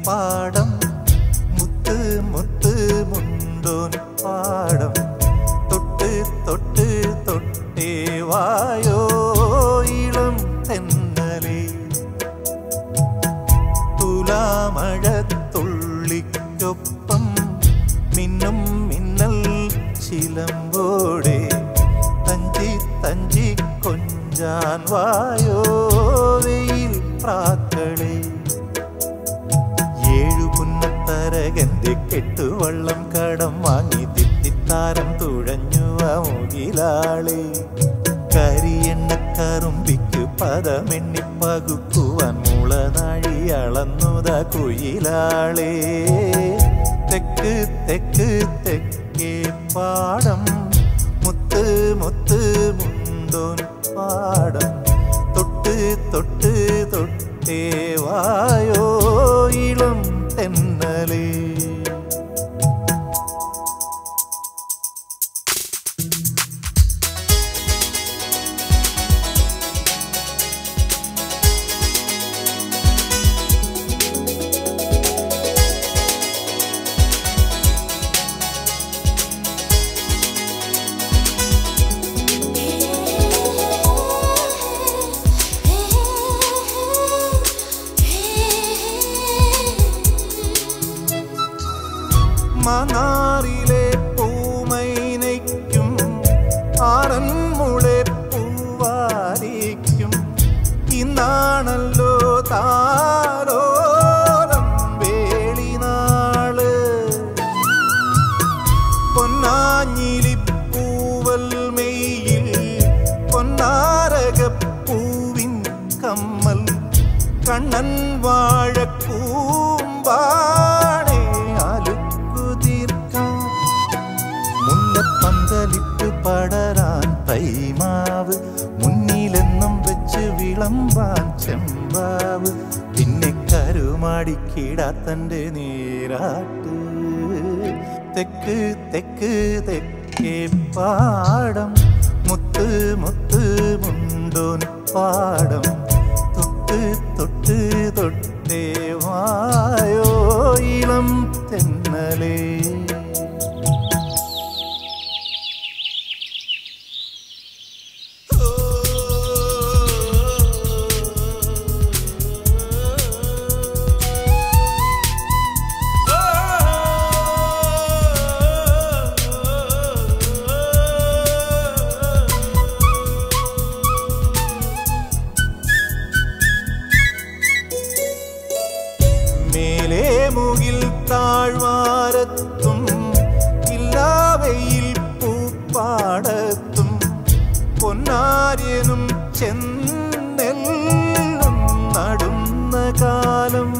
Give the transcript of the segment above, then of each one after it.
പാടം മുത്ത് മുത്ത് മുണ്ടോൻ പാടം തൊട്ട് തൊട്ട് തൊട്ടേ വായോ ഇളം തെന്നലേ തുലാമഴത്തുള്ളിക്കൊപ്പം മിന്നും മിന്നൽ ചിലമ്പോടെ തഞ്ചി തഞ്ചി കൊഞ്ചാൻ വായോ വെയിൽ പ്രാക്കളെ ഏഴു പുന്നത്തരകന്റെ കെട്ടുവള്ളം കടം വാങ്ങി തിത്തിത്താരം തുഴഞ്ഞു മുകിലാളെ കരിയെണ്ണക്കറുമ്പിക്ക് പദമെണ്ണി പകുക്കുവാൻ മുളനാഴി അളന്നുത കുയിലാളെ തെക്ക് തെക്ക് തെക്കേ പാടം മുത്ത് മുത്ത് മുന്തോൻ പാടം തൊട്ട് തൊട്ട് തൊട്ടേ വായോ ഇളം തെന്നലേ മനാറിലെ പൂമൈനയ്ക്കും ആറന്മുളെ പൂവാരിക്കും ഇന്നാണല്ലോ താരോലം വേളിനാള് പൊന്നാഞ്ഞിലിപ്പൂവൽ മെയ്യിൽ പൊന്നാരകപ്പൂവിൻ കമ്മൽ കണ്ണൻ വാഴക്കൂമ്പാണേ അലുക്കുതീർക്കാം മുല്ലപ്പന്തലിട്ട് പടരാൻ തൈമാവ് മുന്നിലെന്നും വെച്ച് വിളമ്പാൻ ചെമ്പാവ് പിന്നെ കരുമാടിക്കിടാത്തൻ്റെ നീരാട്ട് തെക്ക് തെക്ക് തെക്കേ പാടം മുത്ത് മുത്ത് മുണ്ടോൻ പാടം തൊട്ട് തൊട്ട് തൊട്ടേ വായോ ഇളം തെന്നലേ മേലെ മുകിൽ താഴ്വാരത്തും ഇല്ലാവയിൽ പൂപ്പാടത്തും പൊന്നാര്യനും ചെന്നെല്ലും നടുന്ന കാലം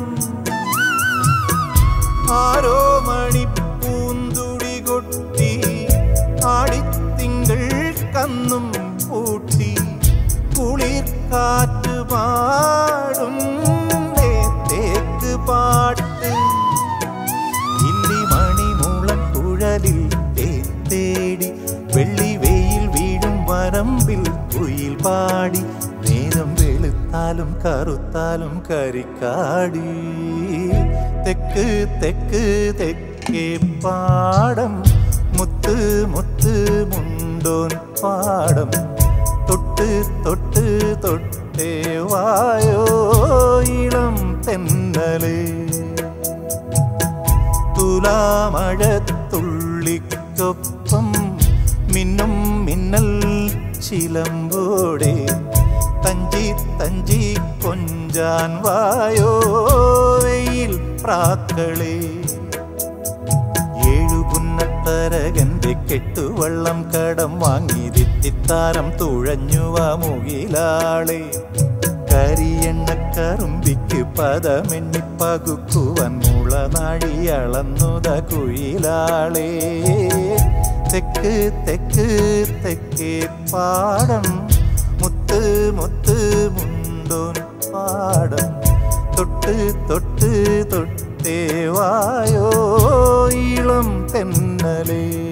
ആരോ മണി പൂന്തുടി കൊട്ടി ആടിത്തിങ്കൾ കന്നും പൂട്ടി കുളിർ കാറ്റ് പാടും തേക്ക് പാട്ട് ഇല്ലി മണിമൂളൻ കുഴലിൽ തേൻ തേടി വെള്ളി വെയിൽ വീഴും വരമ്പിൽ കുയിൽ പാടി നേരം വെളുത്താലും കറുത്താലും കരിക്കാടി തെക്ക് തെക്ക് തെക്കേ പാടം മുത്ത് മുത്ത് മുണ്ടോൻ പാടം തൊട്ട് തൊട്ട് തൊട്ടേ വായോ ഇളം തെന്നലേ തുലാമഴത്തുള്ളിക്കൊപ്പം മിന്നും മിന്നൽ ചിലമ്പോടെ തഞ്ചി തഞ്ചി കൊഞ്ചാൻ വായോ വെയിൽ പ്രാക്കളേ ഏഴു പുന്നത്തരകന്റെ കെട്ടുവള്ളം കടം വാങ്ങി തിത്തിത്താരം തുഴഞ്ഞുവ മുകിലാളെ കരിയെണ്ണക്കറുമ്പിക്ക് പദമെണ്ണി പകുക്കുവൻ മുളനാഴി അളന്നുത കുയിലാളെ തെക്ക് തെക്ക് തെക്കേ പാടം മുത്ത് മുത്ത് മുണ്ടോൻ പാടം തൊട്ട് തൊട്ട് തൊട്ടേ വായോ ഇളം തെന്നലേ